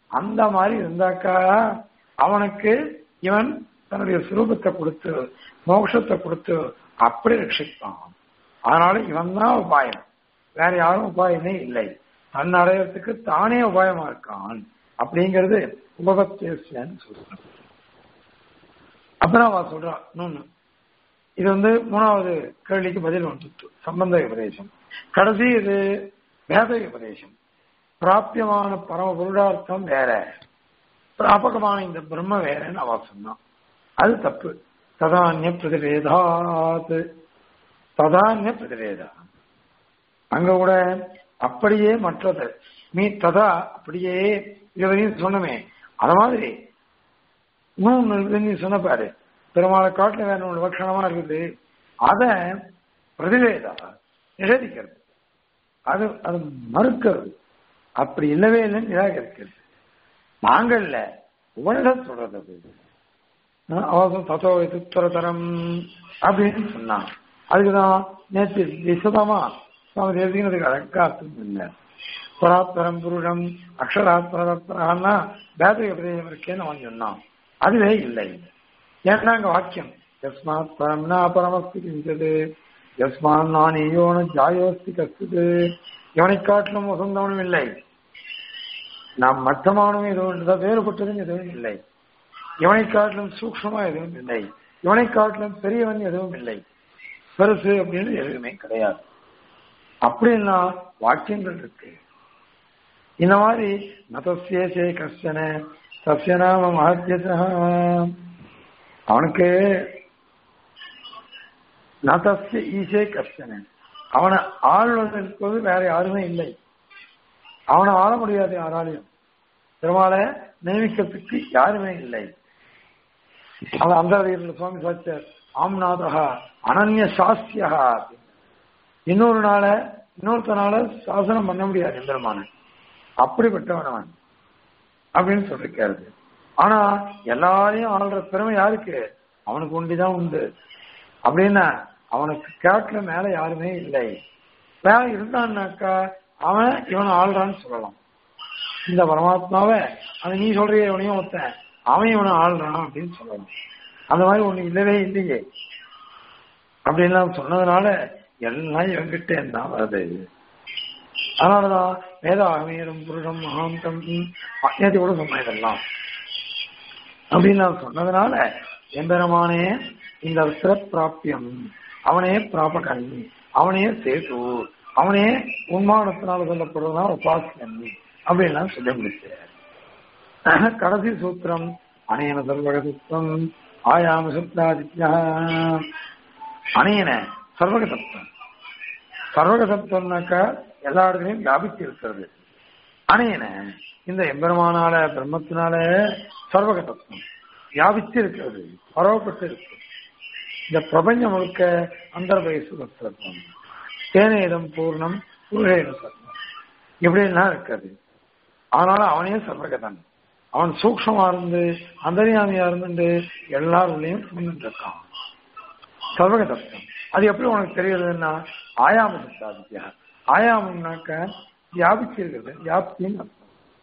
அந்த மாதிரி இருந்தாக்கா அவனுக்கு இவன் தன்னுடைய சுரூபத்தை கொடுத்து மோட்சத்தை கொடுத்து அப்படி ரட்சிப்பான் அதனால இவன் தான் உபாயம் வேற யாரும் உபாயமே இல்லை தன் அடையறதுக்கு தானே உபாயமா இருக்கான் அப்படிங்கிறது உபபத்தேசியன்னு சொல்றான் அப்புறம் அவ சொல்றான் இன்னொன்னு இது வந்து மூணாவது கேள்விக்கு பதில் வந்துட்டு சம்பந்த உபதேசம் கடைசி இது வேத உபதேசம் பிராபியமான பரம புருடார்த்தம் வேற பிராபகமான இந்த பிரம்ம வேறன்னு அவ சொன்னான் அது தப்பு ததானிய பிரதிவேதாத் ததானிய பிரதிவேதா அங்க கூட அப்படியே மற்றது மீ ததா அப்படியே இதுவரையும் சொன்னமே அத மாதிரி இன்னொன்னு நீ சொன்ன பாரு பெருமாளை காட்டுல வேற ஒன்று லட்சணமா இருக்குது அத பிரதிவேதா நிஷேதிக்கிறது அது அது மறுக்கிறது அப்படி இல்லவே இல்லைன்னு நிராகரிக்கிறது நாங்கள்ல உபனிடம் சொல்றது அது அவசரம் தத்தோ துத்தரதரம் அப்படின்னு சொன்னான் அதுக்குதான் நேற்று விசதமா சுவாமி தேசிகனதுக்கு அழகா அர்த்தம் இல்லை பராத்பரம் புருஷம் அக்ஷராத்பரத்தரான்னா வேத உபதேசம் இருக்கேன்னு அவன் சொன்னான் அதுவே இல்லை ஏன்னா அங்க வாக்கியம் யஸ்மாத் பரம்னா பரமஸ்தி கிஞ்சது யஸ்மான் நான் ஈயோன ஜாயோஸ்தி கஸ்து இவனை காட்டிலும் உசந்தவனும் இல்லை நாம் மட்டமானவும் எதுவும் இல்லை வேறுபட்டதும் எதுவும் இல்லை இவனை காட்டிலும் சூக்ஷமா எதுவும் இல்லை இவனை காட்டிலும் பெரியவன் எதுவும் இல்லை பெருசு அப்படின்னு எதுவுமே கிடையாது அப்படின்னா வாக்கியங்கள் இருக்கு இந்த மாதிரி நதசேசே கஷ்டன சசியநாம மகத்தியச அவனுக்கு நதசிய ஈசே கஷ்டன அவனை ஆள்வதற்கு வேற யாருமே இல்லை அவனை ஆள முடியாது யாராலையும் பெருமாளை நியமிக்கிறதுக்கு யாருமே இல்லை அவன் அந்த சுவாமி சாச்சார் ஆம்நாதகா அனன்ய சாஸ்தியா இன்னொரு நாள இன்னொருத்தனால சாசனம் பண்ண முடியாது எந்திரமான அப்படிப்பட்டவன் அவன் அப்படின்னு சொல்லிருக்காரு ஆனா எல்லாரையும் ஆள்ற பெருமை யாருக்கு அவனுக்கு ஒண்டிதான் உண்டு அப்படின்னா அவனுக்கு கேட்கல மேல யாருமே இல்லை மேல இருந்தான்னாக்கா அவன் இவனை ஆள்றான்னு சொல்லலாம் இந்த பரமாத்மாவை அது நீ சொல்றிய இவனையும் ஒருத்தன் அவன் இவனை ஆள்றான் அப்படின்னு சொல்லலாம் அந்த மாதிரி ஒண்ணு இல்லவே இல்லையே அப்படின்லாம் சொன்னதுனால எல்லாம் இவங்கிட்ட தான் வருது அதனாலதான் வேதாகமேரும் புருஷம் மகாந்தம் நேற்று கூட சொன்ன இதெல்லாம் அப்படின்னு நான் சொன்னதுனால எம்பெருமானே இந்த பிராப்பியம் அவனே பிராபகன் அவனே சேது அவனே உன்மானத்தினால சொல்லப்படுறதுனா உபாசன் அப்படின்லாம் சொல்ல முடிச்சார் கடைசி சூத்திரம் அணையன சர்வக சுத்தம் ஆயாம சுத்தாதித்யா அணையன சர்வக சப்தம் சர்வக சப்தம்னாக்கா எல்லா இடத்துலையும் வியாபித்து இருக்கிறது அணையன இந்த எம்பெருமானால பிரம்மத்தினால சர்வக தத்துவம் வியாபித்து இருக்கிறது பரவப்பட்டு இருக்கு இந்த பிரபஞ்சம் முழுக்க அந்தர்வயசு தத்துவம் தேனேதம் பூர்ணம் பூரேன சத்வம் இப்படிலாம் இருக்காது ஆனால அவனே சர்வகதன் அவன் சூக்ஷமா இருந்து அந்தரியாமியா இருந்து எல்லாருடையும் சுமந்துட்டு இருக்கான் சர்வக தத்துவம் அது எப்படி உனக்கு தெரியுதுன்னா ஆயாம சித்தாதித்யா ஆயாமம்னாக்க வியாபிச்சிருக்கிறது வியாப்தின்னு அர்த்தம்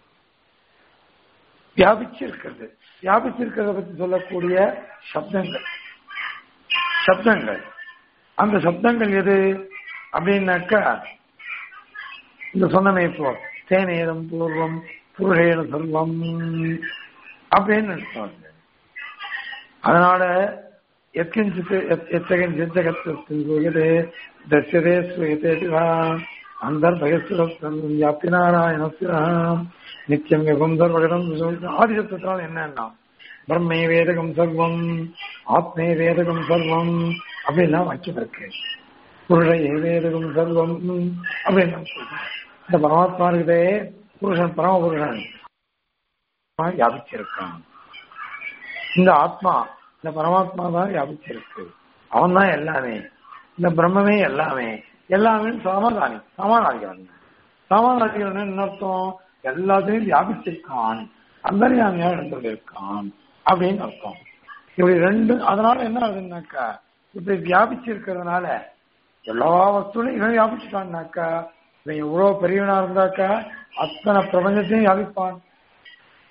வியாபிச்சிருக்கிறது வியாபிச்சிருக்கிறத பத்தி சொல்லக்கூடிய சப்தங்கள் சப்தங்கள் அந்த சப்தங்கள் எது அப்படின்னாக்கா இந்த சொன்னமே இப்போ தேனேதம் பூர்வம் புருஷேன செல்வம் அப்படின்னு நினைப்பாங்க அதனால எத்கிஞ்சித் எத்தகிஞ்சித் ஜெகத்து தர்சதே ஸ்வயதே அந்தர்பயஸ்வரம் வியாப்தி நாராயணஸ்வரம் நித்தியம் யுகம் சர்வகதம் ஆதிசத்தினால் என்னன்னா பிரம்மே வேதகம் சர்வம் ஆத்மே வேதகம் சர்வம் அப்படின்லாம் வாக்கியம் இருக்கு புருஷே வேதகம் சர்வம் அப்படின்னு இந்த பரமாத்மா இருக்குதே புருஷன் பரமபுருஷன் வியாபிச்சிருக்கான் இந்த ஆத்மா இந்த பரமாத்மா தான் வியாபிச்சிருக்கு அவன் தான் எல்லாமே இந்த பிரம்மமே எல்லாமே எல்லாமே சமாதானி சமாதானிக்கிறன் சமாதானிக்கிறன் என்ன அர்த்தம் எல்லாத்தையும் வியாபிச்சிருக்கான் அந்தரியாமையா இருக்கான் அப்படின்னு அர்த்தம் இப்படி ரெண்டு அதனால என்ன ஆகுதுன்னாக்கா இப்படி வியாபிச்சிருக்கிறதுனால எல்லா வஸ்துலையும் இவன் வியாபிச்சுட்டான்னாக்கா இவன் எவ்வளவு பெரியவனா இருந்தாக்கா அத்தனை பிரபஞ்சத்தையும் வியாபிப்பான்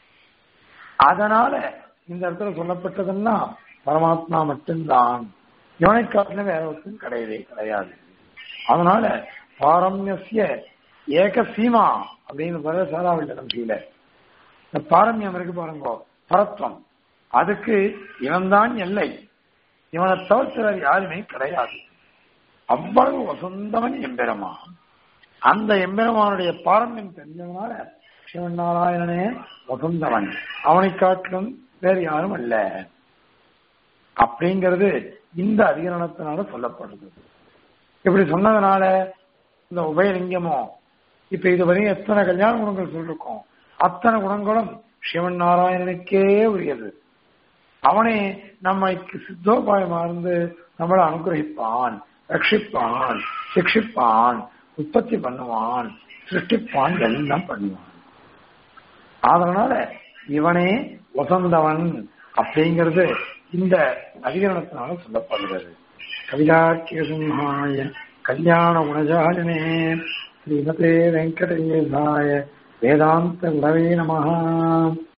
அதனால இந்த இடத்துல சொல்லப்பட்டதுன்னா பரமாத்மா மட்டும்தான் இவனை காட்டிலும் வேற ஒருத்தரும் கிடையவே கிடையாது அதனால பாரம்யசிய ஏக சீமா அப்படின்னு சொல்ற சாராவில்லம் கீழ இந்த பாரம்யம் இருக்கு பாருங்க பரத்வம் அதுக்கு இவன்தான் எல்லை இவனை தவிர்த்து யாருமே கிடையாது அவ்வளவு வசந்தவன் எம்பெருமான் அந்த எம்பெருமானுடைய பாரம்பரியம் தெரிஞ்சதுனால சிவன் நாராயணனே வசந்தவன் அவனை காட்டிலும் வேறு யாரும் அல்ல அப்படிங்கிறது இந்த அதிகரணத்தினால சொல்லப்படுது இப்படி சொன்னதுனால இந்த உபயலிங்கமோ இப்ப இதுவரையும் எத்தனை கல்யாண குணங்கள் சொல்லிருக்கோம் அத்தனை குணங்களும் சிவன் நாராயணனுக்கே உரியது அவனே நம்மைக்கு சித்தோபாயமா இருந்து நம்மளை அனுகிரகிப்பான் ரட்சிப்பான் சிக்ஷிப்பான் உற்பத்தி பண்ணுவான் சிருஷ்டிப்பான் எல்லாம் பண்ணுவான் அதனால இவனே வசந்தவன் அப்படிங்கிறது இந்த அதிகரணத்தினால சொல்லப்படுகிறது கவிதாக்கிய கல்யாண குணஜாலினே ஸ்ரீமதே வெங்கடேசாய வேதாந்த குரவே நமஹா